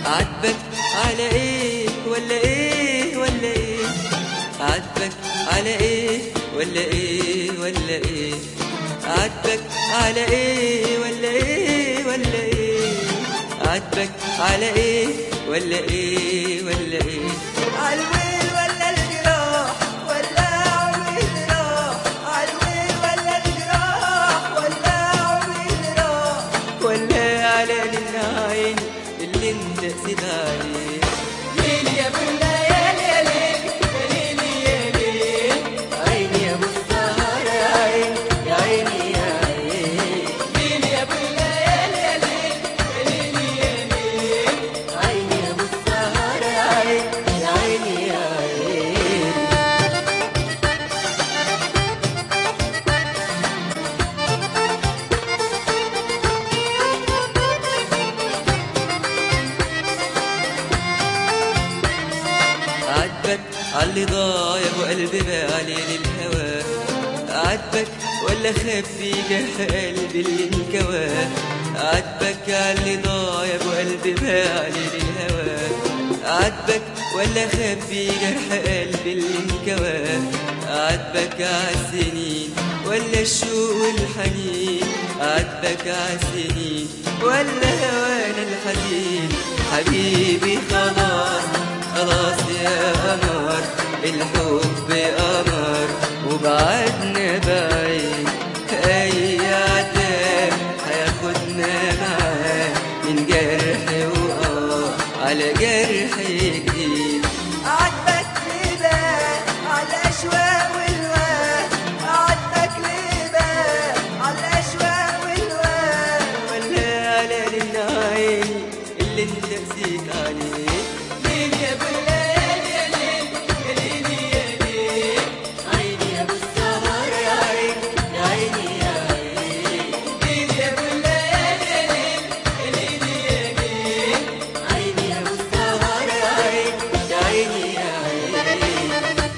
عاتبك على ايه ولا ايه ولا ايه عاتبك على ايه ولا ايه ولا ايه عاتبك على ايه ولا ايه ولا ايه عاتبك على ايه ولا ايه ولا ايه عالويل ولا الجراح ولا عمري راح عالويل ولا الجراح ولا عمري راح ولا على العين اللي انت قسيت عليه ليل يا ابو الليالي يا ليل يا ليل يا ليل عيني يا ابو السهر يا عين يا عيني يا عين ليل يا ابو الليالي يا ليل يا ليل يا ليل عيني يا ابو السهر يا عين يا عيني يا عين عاتبك عاللي ضايع وقلبي بالي للهوى عاتبك ولا خفي جرح قلبي اللي انكوى عاتبك عاللي ضايع وقلبي بالي للهوى عاتبك ولا خفي جرح قلبي اللي انكوى عاتبك عالسنين ولا الشوق والحنين عاتبك عالسنين ولا هوانا الحزين حبيبي خلاص خلاص يا قمر الحب قمر وبعدنا بعيد اي عتاب هياخدنا معاه من جرح وقاه على جرح جديد عاتبك لبان على الاشواق والوان عاتبك لبان على الاشواق والوان ولا على العين اللي انت نسيت عليه ليل يا ابو الليالي يا ليل يا ليل يا ليل عيني يا ابو السهر يا عين يا عيني يا عين ليل يا ابو الليالي يا ليل يا ليل يا ليل عيني يا ابو السهر يا عين يا عيني يا عين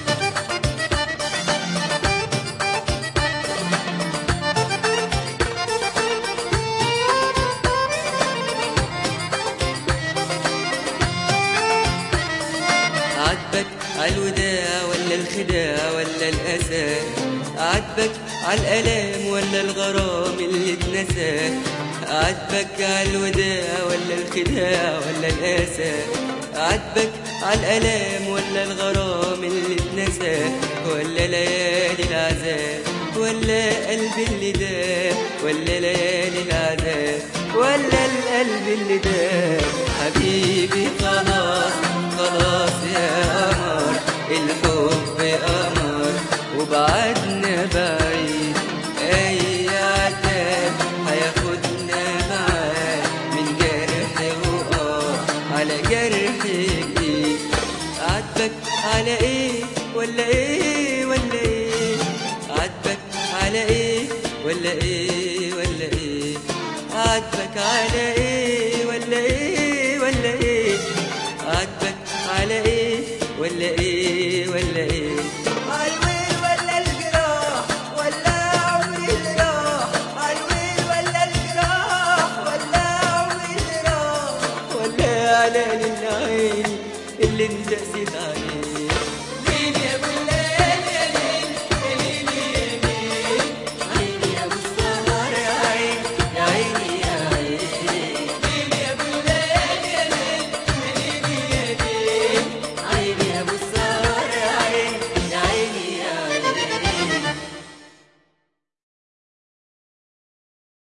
عاتبك عالوداع ولا الخداع ولا الأسى عاتبك عالألام ولا الغرام اللي اتنسى عاتبك عالوداع ولا الخداع ولا الأسى عاتبك عالألام ولا الغرام اللي اتنسى ولا ليالي العذاب ولا قلب اللي داب ولا ليالي العذاب ولا القلب اللي داب حبيبي خلاص خلاص يا قمر الحب قمر وبعدنا بعيد اي عتاب هياخدنا معاه من جرح وقاه على جرح جديد عاتبك على ايه ولا ايه ولا ايه عاتبك على ايه ولا ايه ولا ايه عاتبك على ايه ولا ايه ولا ايه عاتبك على ايه ولا ايه ولا ايه عالويل ولا الجراح ولا عمري اللي راح عالويل ولا الجراح ولا عمري اللي راح ولا على العين اللي انت قسيت عليه